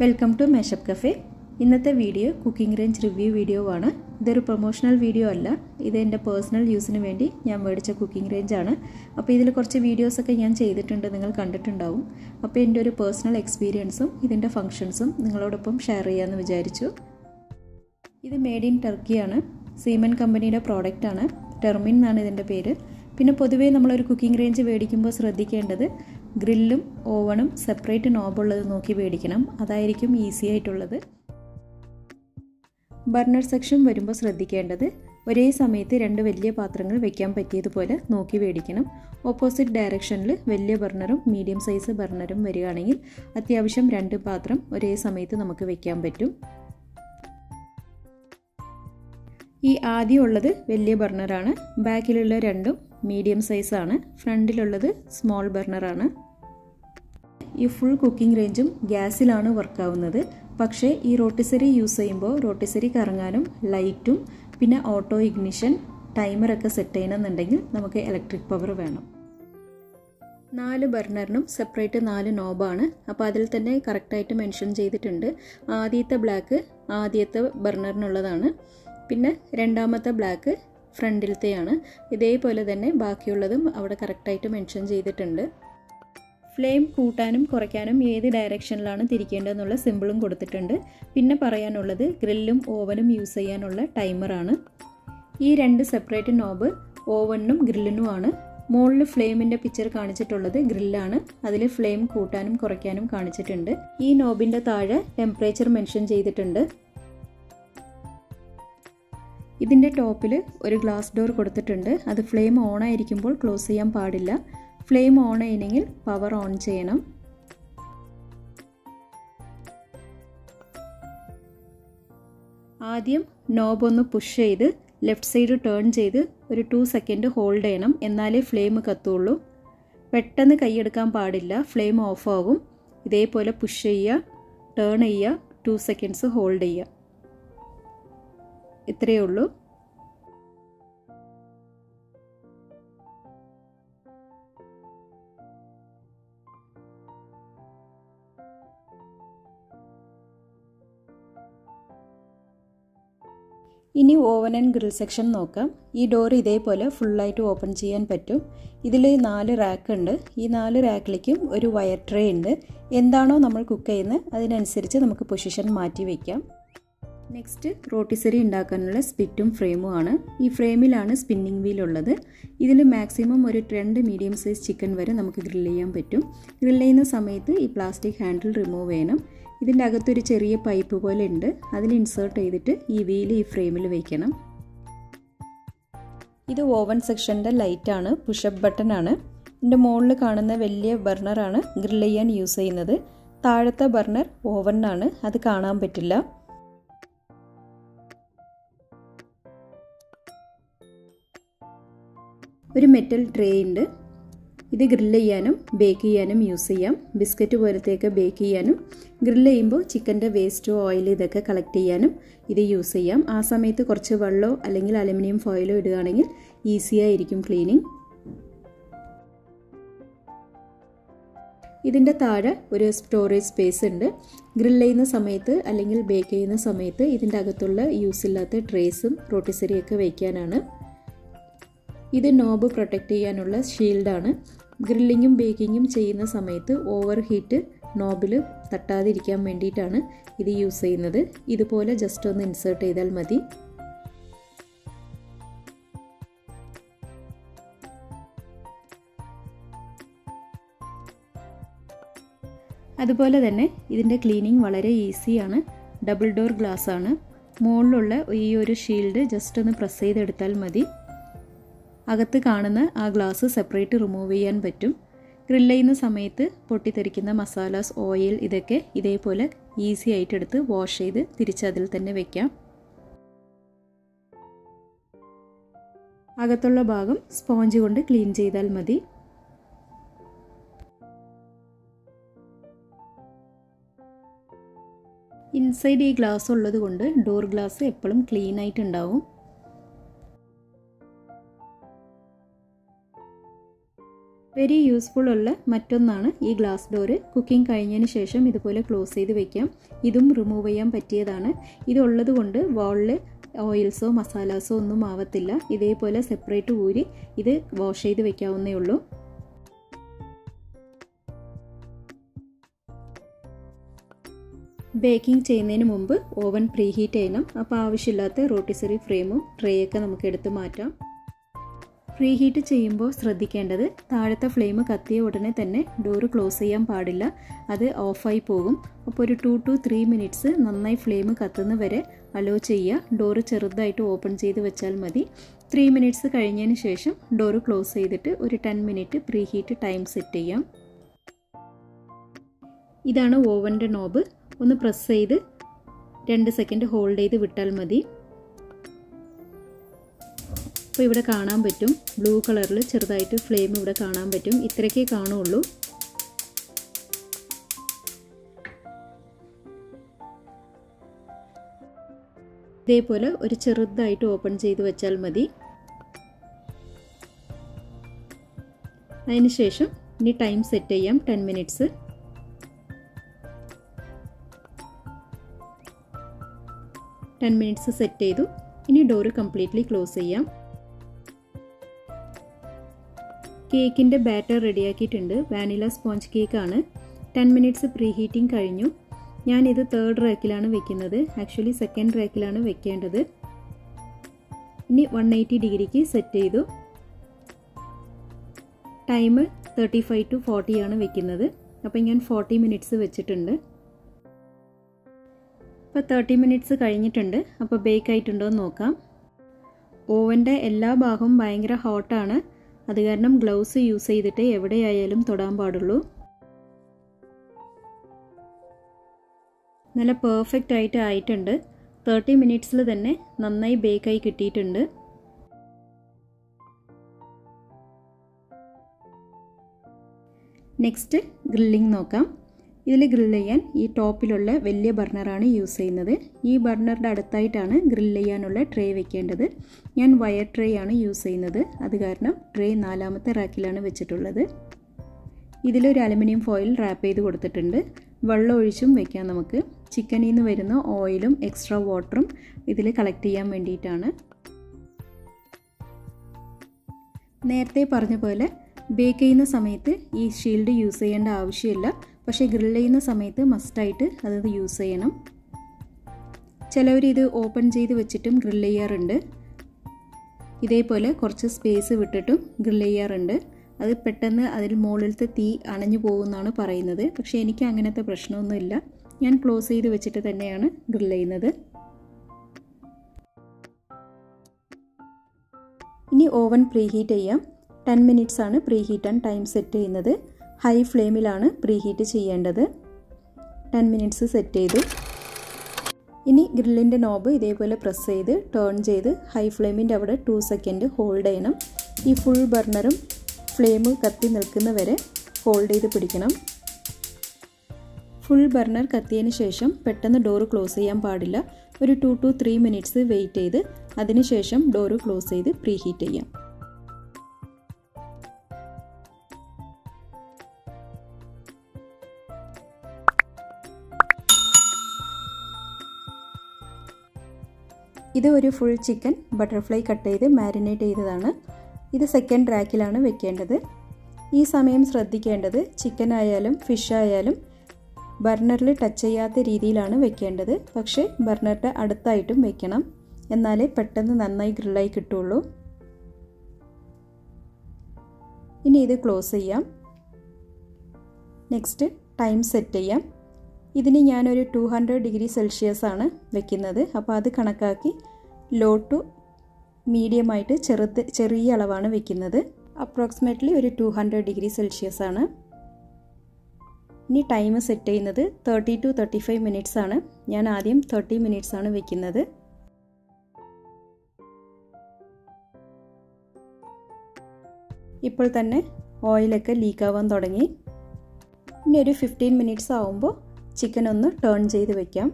welcome to mashup cafe ഇന്നത്തെ video cooking range review video ആണ് ഇതൊരു പ്രൊമോഷണൽ വീഡിയോ അല്ല ഇത് എൻ്റെ പേഴ്സണൽ യൂസിന് വേണ്ടി ഞാൻ മേടിച്ച കുക്കിംഗ് റേഞ്ച് ആണ് അപ്പോൾ ഇതിൽ കുറച്ച് വീഡിയോസൊക്കെ ഞാൻ ചെയ്തിട്ടുണ്ട് നിങ്ങൾ കണ്ടിട്ടുണ്ടാവും അപ്പോൾ എൻ്റെ ഒരു പേഴ്സണൽ എക്സ്പീരിയൻസും ഇതിൻ്റെ ഫങ്ഷൻസും നിങ്ങളോടൊപ്പം ഷെയർ ചെയ്യാമെന്ന് വിചാരിച്ചു ഇത് മെയ്ഡ് ഇൻ ടർക്കിയാണ് സീമൻ കമ്പനിയുടെ പ്രോഡക്റ്റാണ് ടെർമിൻ എന്നാണ് ഇതിൻ്റെ പേര് പിന്നെ പൊതുവേ നമ്മളൊരു കുക്കിംഗ് റേഞ്ച് മേടിക്കുമ്പോൾ ശ്രദ്ധിക്കേണ്ടത് ഗ്രില്ലും ഓവണും സെപ്പറേറ്റ് നോബുള്ളത് നോക്കി മേടിക്കണം അതായിരിക്കും ഈസി ആയിട്ടുള്ളത് ബർണർ സെക്ഷൻ വരുമ്പോൾ ശ്രദ്ധിക്കേണ്ടത് ഒരേ സമയത്ത് രണ്ട് വലിയ പാത്രങ്ങൾ വെക്കാൻ പറ്റിയതുപോലെ നോക്കി മേടിക്കണം ഓപ്പോസിറ്റ് ഡയറക്ഷനിൽ വലിയ ബർണറും മീഡിയം സൈസ് ബർണറും വരികയാണെങ്കിൽ അത്യാവശ്യം രണ്ട് പാത്രം ഒരേ സമയത്ത് നമുക്ക് വെക്കാൻ പറ്റും ഈ ആദ്യമുള്ളത് വലിയ ബർണറാണ് ബാക്കിലുള്ള രണ്ടും മീഡിയം സൈസാണ് ഫ്രണ്ടിലുള്ളത് സ്മോൾ ബർണറാണ് ഈ ഫുൾ കുക്കിംഗ് റേഞ്ചും ഗ്യാസിലാണ് വർക്കാവുന്നത് പക്ഷേ ഈ റോട്ടിസറി യൂസ് ചെയ്യുമ്പോൾ റോട്ടിസറി കറങ്ങാനും ലൈറ്റും പിന്നെ ഓട്ടോ ഇഗ്നിഷൻ ടൈമറൊക്കെ സെറ്റ് ചെയ്യണമെന്നുണ്ടെങ്കിൽ നമുക്ക് ഇലക്ട്രിക് പവർ വേണം നാല് ബർണറിനും സെപ്പറേറ്റ് നാല് നോബാണ് അപ്പോൾ അതിൽ തന്നെ കറക്റ്റായിട്ട് മെൻഷൻ ചെയ്തിട്ടുണ്ട് ആദ്യത്തെ ബ്ലാക്ക് ആദ്യത്തെ ബർണറിനുള്ളതാണ് പിന്നെ രണ്ടാമത്തെ ബ്ലാക്ക് ഫ്രണ്ടിലത്തെയാണ് ഇതേപോലെ തന്നെ ബാക്കിയുള്ളതും അവിടെ കറക്റ്റായിട്ട് മെൻഷൻ ചെയ്തിട്ടുണ്ട് ഫ്ലെയിം കൂട്ടാനും കുറയ്ക്കാനും ഏത് ഡയറക്ഷനിലാണ് തിരിക്കേണ്ടതെന്നുള്ള സിമ്പിളും കൊടുത്തിട്ടുണ്ട് പിന്നെ പറയാനുള്ളത് ഗ്രില്ലും ഓവനും യൂസ് ചെയ്യാനുള്ള ടൈമറാണ് ഈ രണ്ട് സെപ്പറേറ്റ് നോബ് ഓവനും ഗ്രില്ലിനുമാണ് മുകളിൽ ഫ്ലെയിമിൻ്റെ പിക്ചർ കാണിച്ചിട്ടുള്ളത് ഗ്രില്ലാണ് അതിൽ ഫ്ലെയിം കൂട്ടാനും കുറയ്ക്കാനും കാണിച്ചിട്ടുണ്ട് ഈ നോബിൻ്റെ താഴെ ടെമ്പറേച്ചർ മെൻഷൻ ചെയ്തിട്ടുണ്ട് ഇതിൻ്റെ ടോപ്പിൽ ഒരു ഗ്ലാസ് ഡോർ കൊടുത്തിട്ടുണ്ട് അത് ഫ്ലെയിം ഓൺ ആയിരിക്കുമ്പോൾ ക്ലോസ് ചെയ്യാൻ പാടില്ല ഫ്ലെയിം ഓൺ ചെയ്യണമെങ്കിൽ പവർ ഓൺ ചെയ്യണം ആദ്യം നോബ് ഒന്ന് പുഷ് ചെയ്ത് ലെഫ്റ്റ് സൈഡ് ടേൺ ചെയ്ത് ഒരു ടു സെക്കൻഡ് ഹോൾഡ് ചെയ്യണം എന്നാലേ ഫ്ലെയിം കത്തുള്ളൂ പെട്ടെന്ന് കൈയെടുക്കാൻ പാടില്ല ഫ്ലെയിം ഓഫ് ആകും ഇതേപോലെ പുഷ് ചെയ്യുക ടേൺ ചെയ്യുക ടു സെക്കൻഡ്സ് ഹോൾഡ് ചെയ്യുക ഇത്രയേ ഉള്ളൂ ഇനി ഓവൻ ആൻഡ് ഗ്രിൽ സെക്ഷൻ നോക്കാം ഈ ഡോർ ഇതേപോലെ ഫുള്ളായിട്ട് ഓപ്പൺ ചെയ്യാൻ പറ്റും ഇതിൽ നാല് റാക്ക് ഉണ്ട് ഈ നാല് റാക്കിലേക്കും ഒരു വയർ ട്രേ ഉണ്ട് എന്താണോ നമ്മൾ കുക്ക് ചെയ്യുന്നത് അതിനനുസരിച്ച് നമുക്ക് പൊസിഷൻ മാറ്റി വയ്ക്കാം നെക്സ്റ്റ് റോട്ടിസറി ഉണ്ടാക്കാനുള്ള സ്പിറ്റും ഫ്രെയിമും ആണ് ഈ ഫ്രെയിമിലാണ് സ്പിന്നിങ് വീൽ ഉള്ളത് ഇതിൽ മാക്സിമം ഒരു രണ്ട് മീഡിയം സൈസ് ചിക്കൻ വരെ നമുക്ക് ഗ്രിൽ ചെയ്യാൻ പറ്റും ഗ്രിൽ ചെയ്യുന്ന സമയത്ത് ഈ പ്ലാസ്റ്റിക് ഹാൻഡിൽ റിമൂവ് ചെയ്യണം ഇതിൻ്റെ അകത്തൊരു ചെറിയ പൈപ്പ് പോലെ ഉണ്ട് അതിൽ ഇൻസേർട്ട് ചെയ്തിട്ട് ഈ വീല് ഈ ഫ്രെയിമിൽ വയ്ക്കണം ഇത് ഓവൻ സെക്ഷൻ്റെ ലൈറ്റാണ് പുഷപ്പ് ബട്ടൺ ആണ് ഇതിൻ്റെ മുകളിൽ കാണുന്ന വലിയ ബർണറാണ് ഗ്രിൽ ചെയ്യാൻ യൂസ് ചെയ്യുന്നത് താഴത്തെ ബർണർ ഓവനാണ് അത് കാണാൻ പറ്റില്ല ഒരു മെറ്റൽ ട്രേ ഉണ്ട് ഇത് ഗ്രില്ല് ചെയ്യാനും ബേക്ക് ചെയ്യാനും യൂസ് ചെയ്യാം ബിസ്ക്കറ്റ് പോലത്തെയൊക്കെ ബേക്ക് ചെയ്യാനും ഗ്രില്ല് ചെയ്യുമ്പോൾ ചിക്കൻ്റെ വേസ്റ്റോ ഓയിൽ ഇതൊക്കെ കളക്ട് ചെയ്യാനും ഇത് യൂസ് ചെയ്യാം ആ സമയത്ത് കുറച്ച് വെള്ളമോ അല്ലെങ്കിൽ അലുമിനിയം ഫോയിലോ ഇടുകയാണെങ്കിൽ ഈസി ആയിരിക്കും ക്ലീനിങ് ഇതിൻ്റെ താഴെ ഒരു സ്റ്റോറേജ് സ്പേസ് ഉണ്ട് ഗ്രില്ല് ചെയ്യുന്ന സമയത്ത് അല്ലെങ്കിൽ ബേക്ക് ചെയ്യുന്ന സമയത്ത് ഇതിൻ്റെ അകത്തുള്ള യൂസ് ഇല്ലാത്ത ട്രേസും റോട്ടിസറിയൊക്കെ വയ്ക്കാനാണ് ഇത് നോബ് പ്രൊട്ടക്റ്റ് ചെയ്യാനുള്ള ഷീൽഡാണ് ഗ്രില്ലിങ്ങും ബേക്കിങ്ങും ചെയ്യുന്ന സമയത്ത് ഓവർ ഹീറ്റ് നോബിൽ തട്ടാതിരിക്കാൻ വേണ്ടിയിട്ടാണ് ഇത് യൂസ് ചെയ്യുന്നത് ഇതുപോലെ ജസ്റ്റ് ഒന്ന് ഇൻസേർട്ട് ചെയ്താൽ മതി അതുപോലെ തന്നെ ഇതിൻ്റെ ക്ലീനിങ് വളരെ ഈസിയാണ് ഡബിൾ ഡോർ ഗ്ലാസ് ആണ് മുകളിലുള്ള ഈ ഒരു ഷീൽഡ് ജസ്റ്റ് ഒന്ന് പ്രസ് ചെയ്തെടുത്താൽ മതി അകത്ത് കാണുന്ന ആ ഗ്ലാസ് സെപ്പറേറ്റ് റിമൂവ് ചെയ്യാൻ പറ്റും ഗ്രിൽ ചെയ്യുന്ന സമയത്ത് പൊട്ടിത്തെറിക്കുന്ന മസാലാസ് ഓയിൽ ഇതൊക്കെ ഇതേപോലെ ഈസി ആയിട്ട് എടുത്ത് വാഷ് ചെയ്ത് തിരിച്ചതിൽ തന്നെ വെക്കാം അകത്തുള്ള ഭാഗം സ്പോഞ്ച് കൊണ്ട് ക്ലീൻ ചെയ്താൽ മതി ഇൻസൈഡ് ഈ ഗ്ലാസ് ഉള്ളത് കൊണ്ട് ഡോർ ഗ്ലാസ് എപ്പോഴും ക്ലീൻ ആയിട്ടുണ്ടാവും വെരി യൂസ്ഫുൾ ഉള്ള മറ്റൊന്നാണ് ഈ ഗ്ലാസ് ഡോറ് കുക്കിംഗ് കഴിഞ്ഞതിന് ശേഷം ഇതുപോലെ ക്ലോസ് ചെയ്ത് വെക്കാം ഇതും റിമൂവ് ചെയ്യാൻ പറ്റിയതാണ് ഇതുള്ളത് കൊണ്ട് വാളിൽ ഓയിൽസോ മസാലാസോ ഒന്നും ആവത്തില്ല ഇതേപോലെ സെപ്പറേറ്റ് ഊരി ഇത് വാഷ് ചെയ്ത് വെക്കാവുന്നേ ഉള്ളൂ ബേക്കിംഗ് ചെയ്യുന്നതിന് മുമ്പ് ഓവൻ പ്രീ ഹീറ്റ് ചെയ്യണം അപ്പോൾ ആവശ്യമില്ലാത്ത റോട്ടിസറി ഫ്രെയിമും ട്രേയൊക്കെ നമുക്ക് എടുത്ത് മാറ്റാം പ്രീ ഹീറ്റ് ചെയ്യുമ്പോൾ ശ്രദ്ധിക്കേണ്ടത് താഴത്തെ ഫ്ലെയിം കത്തിയ ഉടനെ തന്നെ ഡോറ് ക്ലോസ് ചെയ്യാൻ പാടില്ല അത് ഓഫായി പോകും അപ്പോൾ ഒരു ടു ടു ത്രീ മിനിറ്റ്സ് നന്നായി ഫ്ലെയിം കത്തുന്ന വരെ അലോ ചെയ്യുക ഡോറ് ചെറുതായിട്ട് ഓപ്പൺ ചെയ്ത് വെച്ചാൽ മതി ത്രീ മിനിറ്റ്സ് കഴിഞ്ഞതിന് ശേഷം ഡോറ് ക്ലോസ് ചെയ്തിട്ട് ഒരു ten minute preheat time set ചെയ്യാം ഇതാണ് ഓവൻ്റെ നോബ് ഒന്ന് പ്രസ് ചെയ്ത് രണ്ട് സെക്കൻഡ് ഹോൾഡ് ചെയ്ത് വിട്ടാൽ മതി അപ്പോൾ ഇവിടെ കാണാൻ പറ്റും ബ്ലൂ കളറിൽ ചെറുതായിട്ട് ഫ്ലെയിം ഇവിടെ കാണാൻ പറ്റും ഇത്രയ്ക്കേ കാണുള്ളൂ ഇതേപോലെ ഒരു ചെറുതായിട്ട് ഓപ്പൺ ചെയ്ത് വെച്ചാൽ മതി അതിനുശേഷം ഇനി ടൈം സെറ്റ് ചെയ്യാം ten minutes ten minutes set ചെയ്തു ഇനി ഡോറ് കംപ്ലീറ്റ്ലി ക്ലോസ് ചെയ്യാം കേക്കിൻ്റെ ബാറ്റർ റെഡിയാക്കിയിട്ടുണ്ട് വാനില സ്പോഞ്ച് കേക്കാണ് ടെൻ മിനിറ്റ്സ് പ്രീ ഹീറ്റിംഗ് കഴിഞ്ഞു ഞാനിത് തേർഡ് റാക്കിലാണ് വെക്കുന്നത് ആക്ച്വലി സെക്കൻഡ് റാക്കിലാണ് വെക്കേണ്ടത് ഇനി വൺ എയ്റ്റി ഡിഗ്രിക്ക് സെറ്റ് ചെയ്തു time thirty five to forty ആണ് വെക്കുന്നത് അപ്പം ഞാൻ ഫോർട്ടി മിനിറ്റ്സ് വെച്ചിട്ടുണ്ട് ഇപ്പോൾ തേർട്ടി മിനിറ്റ്സ് കഴിഞ്ഞിട്ടുണ്ട് അപ്പോൾ ബേക്ക് ആയിട്ടുണ്ടോ എന്ന് നോക്കാം ഓവൻ്റെ എല്ലാ ഭാഗവും ഭയങ്കര ഹോട്ടാണ് അത് കാരണം ഗ്ലൗസ് യൂസ് ചെയ്തിട്ട് എവിടെയായാലും തൊടാൻ പാടുള്ളൂ നല്ല പെർഫെക്റ്റ് ആയിട്ട് ആയിട്ടുണ്ട് തേർട്ടി മിനിറ്റ്സിൽ തന്നെ നന്നായി ബേക്കായി കിട്ടിയിട്ടുണ്ട് നെക്സ്റ്റ് ഗ്രില്ലിംഗ് നോക്കാം ഇതിൽ ഗ്രിൽ ചെയ്യാൻ ഈ ടോപ്പിലുള്ള വലിയ ബർണറാണ് യൂസ് ചെയ്യുന്നത് ഈ ബർണറുടെ അടുത്തായിട്ടാണ് ഗ്രിൽ ചെയ്യാനുള്ള ട്രേ വെക്കേണ്ടത് ഞാൻ വയർ ട്രേ ആണ് യൂസ് ചെയ്യുന്നത് അത് കാരണം ട്രേ നാലാമത്തെ റാക്കിലാണ് വെച്ചിട്ടുള്ളത് ഇതിലൊരു അലുമിനിയം ഫോയിൽ റാപ്പ് ചെയ്ത് കൊടുത്തിട്ടുണ്ട് വെള്ളം ഒഴിച്ചും വെക്കാം നമുക്ക് ചിക്കനിൽ നിന്ന് വരുന്ന ഓയിലും എക്സ്ട്രാ വാട്ടറും ഇതിൽ കളക്ട് ചെയ്യാൻ വേണ്ടിയിട്ടാണ് നേരത്തെ പറഞ്ഞ പോലെ ബേക്ക് ചെയ്യുന്ന സമയത്ത് ഈ ഷീൽഡ് യൂസ് ചെയ്യേണ്ട ആവശ്യമില്ല പക്ഷേ ഗ്രിൽ ചെയ്യുന്ന സമയത്ത് മസ്റ്റായിട്ട് അത് യൂസ് ചെയ്യണം ചിലവർ ഇത് ഓപ്പൺ ചെയ്ത് വെച്ചിട്ടും ഗ്രിൽ ചെയ്യാറുണ്ട് ഇതേപോലെ കുറച്ച് സ്പേസ് വിട്ടിട്ടും ഗ്രിൽ ചെയ്യാറുണ്ട് അത് പെട്ടെന്ന് അതിൽ മുകളിലത്തെ തീ അണഞ്ഞു പോകുമെന്നാണ് പറയുന്നത് പക്ഷേ എനിക്ക് അങ്ങനത്തെ പ്രശ്നമൊന്നുമില്ല ഞാൻ ക്ലോസ് ചെയ്ത് വെച്ചിട്ട് തന്നെയാണ് ഗ്രിൽ ചെയ്യുന്നത് ഇനി ഓവൻ പ്രീ ഹീറ്റ് ചെയ്യാം ടെൻ മിനിറ്റ്സ് ആണ് preheat and time set ചെയ്യുന്നത് ഹൈ ഫ്ലെയിമിലാണ് പ്രീ ഹീറ്റ് ചെയ്യേണ്ടത് ടെൻ മിനിറ്റ്സ് സെറ്റ് ചെയ്തു ഇനി ഗ്രില്ലിൻ്റെ നോബ് ഇതേപോലെ പ്രസ് ചെയ്ത് ടേൺ ചെയ്ത് ഹൈ ഫ്ലെയിമിൻ്റെ അവിടെ ടു സെക്കൻഡ് ഹോൾഡ് ചെയ്യണം ഈ ഫുൾ ബർണറും ഫ്ലെയിം കത്തി നിൽക്കുന്ന വരെ ഹോൾഡ് ചെയ്ത് പിടിക്കണം ഫുൾ ബർണർ കത്തിയതിന് ശേഷം പെട്ടെന്ന് ഡോറ് ക്ലോസ് ചെയ്യാൻ പാടില്ല ഒരു two two three minutes wait ചെയ്ത് അതിനുശേഷം ഡോറ് ക്ലോസ് ചെയ്ത് പ്രീ ഹീറ്റ് ചെയ്യാം ഇത് ഒരു ഫുൾ ചിക്കൻ ബട്ടർഫ്ലൈ കട്ട് ചെയ്ത് മാരിനേറ്റ് ചെയ്തതാണ് ഇത് സെക്കൻഡ് റാക്കിലാണ് വെക്കേണ്ടത് ഈ സമയം ശ്രദ്ധിക്കേണ്ടത് ചിക്കൻ ആയാലും ഫിഷ് ആയാലും ബർണറിൽ ടച്ച് ചെയ്യാത്ത രീതിയിലാണ് വെക്കേണ്ടത് പക്ഷേ ബർണറിൻ്റെ അടുത്തായിട്ടും വെക്കണം എന്നാലേ പെട്ടെന്ന് നന്നായി ഗ്രില്ലായി കിട്ടുള്ളൂ ഇനി ഇത് ക്ലോസ് ചെയ്യാം നെക്സ്റ്റ് ടൈം സെറ്റ് ചെയ്യാം ഇതിന് ഞാനൊരു ടു ഹൺഡ്രഡ് ഡിഗ്രി സെൽഷ്യസ് ആണ് വെക്കുന്നത് അപ്പോൾ അത് കണക്കാക്കി ലോ ടു മീഡിയം ആയിട്ട് ചെറുത് ചെറിയ അളവാണ് വെക്കുന്നത് അപ്രോക്സിമേറ്റ്ലി ഒരു ടു ഹൺഡ്രഡ് ഡിഗ്രി സെൽഷ്യസ് ആണ് ഇനി ടൈം സെറ്റ് ചെയ്യുന്നത് thirty to thirty five minutes ആണ് ഞാൻ ആദ്യം തേർട്ടി മിനിറ്റ്സ് ആണ് വെക്കുന്നത് ഇപ്പോൾ തന്നെ ഓയിലൊക്കെ ലീക്കാവാൻ തുടങ്ങി ഇനി ഒരു ഫിഫ്റ്റീൻ മിനിറ്റ്സ് ആവുമ്പോൾ ചിക്കൻ ഒന്ന് ടേൺ ചെയ്ത് വെക്കാം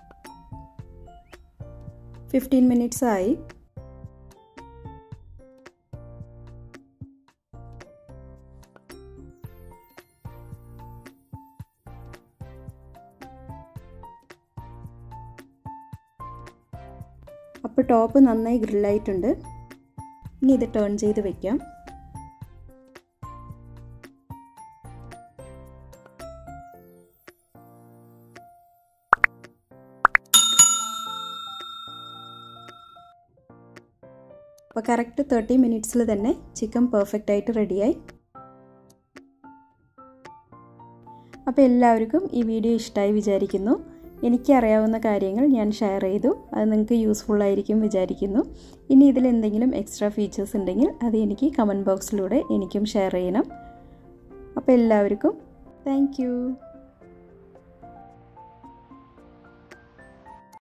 ഫിഫ്റ്റീൻ മിനിറ്റ്സ് ആയി അപ്പോൾ ടോപ്പ് നന്നായി ഗ്രില്ലായിട്ടുണ്ട് ഇനി ഇത് ടേൺ ചെയ്ത് വെക്കാം അപ്പോൾ കറക്റ്റ് തേർട്ടി മിനിറ്റ്സിൽ തന്നെ ചിക്കൻ പെർഫെക്റ്റ് ആയിട്ട് റെഡിയായി അപ്പോൾ എല്ലാവർക്കും ഈ വീഡിയോ ഇഷ്ടമായി വിചാരിക്കുന്നു എനിക്ക് അറിയാവുന്ന കാര്യങ്ങൾ ഞാൻ ഷെയർ ചെയ്തു അത് നിങ്ങൾക്ക് യൂസ്ഫുൾ ആയിരിക്കും വിചാരിക്കുന്നു ഇനി ഇതിൽ എന്തെങ്കിലും എക്സ്ട്രാ ഫീച്ചേഴ്സ് ഉണ്ടെങ്കിൽ അത് എനിക്ക് കമൻറ്റ് ബോക്സിലൂടെ എനിക്കും ഷെയർ ചെയ്യണം അപ്പോൾ എല്ലാവർക്കും താങ്ക്